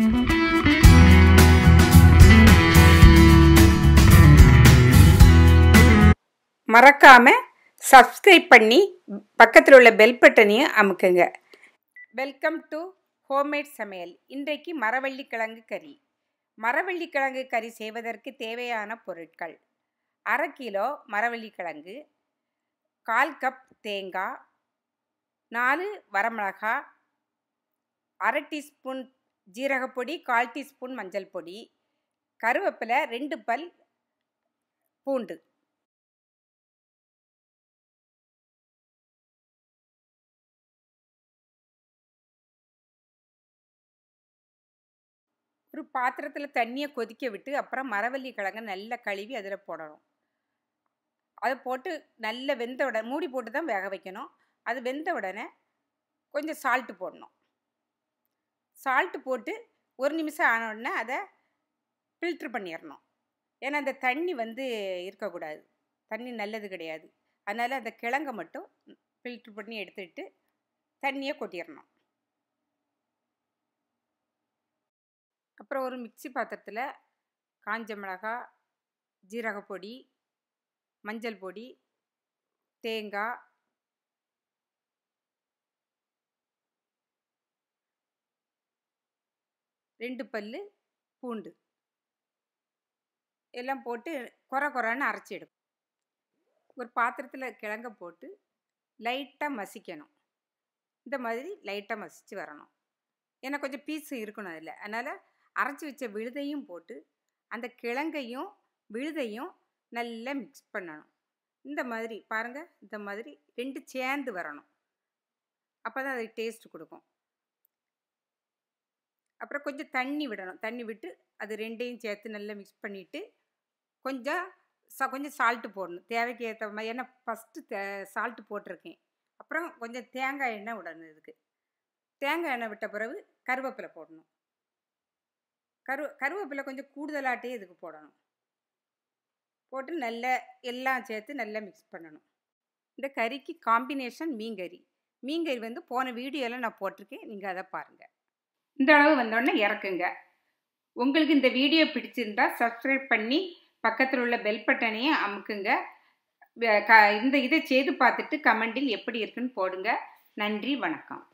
மறக்காம சப்ஸ்கிரைப் பண்ணி பக்கத்தில் உள்ள பெல் பட்டனையும் அமுக்குங்க வெல்கம் டு ஹோம்மேட் சமையல் இன்றைக்கு மரவள்ளி கிழங்கு கறி மரவள்ளி கிழங்கு கறி செய்வதற்கு தேவையான பொருட்கள் அரை கிலோ மரவள்ளி கிழங்கு கால் கப் தேங்காய் நாலு வரமிளகா அரை டீஸ்பூன் ஜீரகப்பொடி கால் டீஸ்பூன் மஞ்சள் பொடி கருவேப்பிலை ரெண்டு பல் பூண்டு ஒரு பாத்திரத்தில் தண்ணியை கொதிக்க விட்டு அப்புறம் மரவள்ளி கிழங்கு நல்லா கழுவி அதில் போடணும் அதை போட்டு நல்ல வெந்த உடனே மூடி போட்டு தான் வேக வைக்கணும் அது வெந்த உடனே கொஞ்சம் சால்ட்டு போடணும் சால்ட்டு போட்டு ஒரு நிமிஷம் ஆன உடனே அதை ஃபில்ட்ரு பண்ணிடணும் ஏன்னா அந்த தண்ணி வந்து இருக்கக்கூடாது தண்ணி நல்லது கிடையாது அதனால் அந்த கிழங்கை மட்டும் ஃபில்ட்ரு பண்ணி எடுத்துட்டு தண்ணியை கொட்டிடணும் அப்புறம் ஒரு மிக்சி பாத்திரத்தில் காஞ்ச மிளகா ஜீரகப்பொடி மஞ்சள் பொடி தேங்காய் ரெண்டு பல் பூண்டு எல்லாம் போட்டு குறை குறைன்னு அரைச்சி எடுக்கும் ஒரு பாத்திரத்தில் கிழங்க போட்டு லைட்டாக மசிக்கணும் இந்த மாதிரி லைட்டாக மசித்து வரணும் ஏன்னா கொஞ்சம் பீஸு இருக்கணும் அதில் அதனால் அரைச்சி வச்ச விழுதையும் போட்டு அந்த கிழங்கையும் விழுதையும் நல்லா மிக்ஸ் பண்ணணும் இந்த மாதிரி பாருங்கள் இந்த மாதிரி ரெண்டு சேர்ந்து வரணும் அப்போ தான் அது டேஸ்ட் கொடுக்கும் அப்புறம் கொஞ்சம் தண்ணி விடணும் தண்ணி விட்டு அது ரெண்டையும் சேர்த்து நல்லா மிக்ஸ் பண்ணிவிட்டு கொஞ்சம் ச கொஞ்சம் சால்ட்டு போடணும் தேவைக்கு ஏற்ற மாதிரி ஏன்னா ஃபஸ்ட்டு தே சால்ட்டு போட்டிருக்கேன் அப்புறம் கொஞ்சம் தேங்காய் எண்ணெய் விடணும் இதுக்கு தேங்காய் எண்ணெய் விட்ட பிறகு கருவேப்பிலை போடணும் கரு கருவேப்பிலை கொஞ்சம் கூடுதலாட்டே இதுக்கு போடணும் போட்டு நல்ல எல்லாம் சேர்த்து நல்லா மிக்ஸ் பண்ணணும் இந்த கறிக்கு காம்பினேஷன் மீன்கறி மீன்கறி வந்து போன வீடியோவில் நான் போட்டிருக்கேன் நீங்கள் அதை பாருங்கள் இந்த அளவு வந்தோடனே இறக்குங்க உங்களுக்கு இந்த வீடியோ பிடிச்சிருந்தா சப்ஸ்கிரைப் பண்ணி பக்கத்தில் உள்ள பெல் பட்டனையும் அமுக்குங்க க இந்த இதை செய்து பார்த்துட்டு கமெண்டில் எப்படி இருக்குன்னு போடுங்க நன்றி வணக்கம்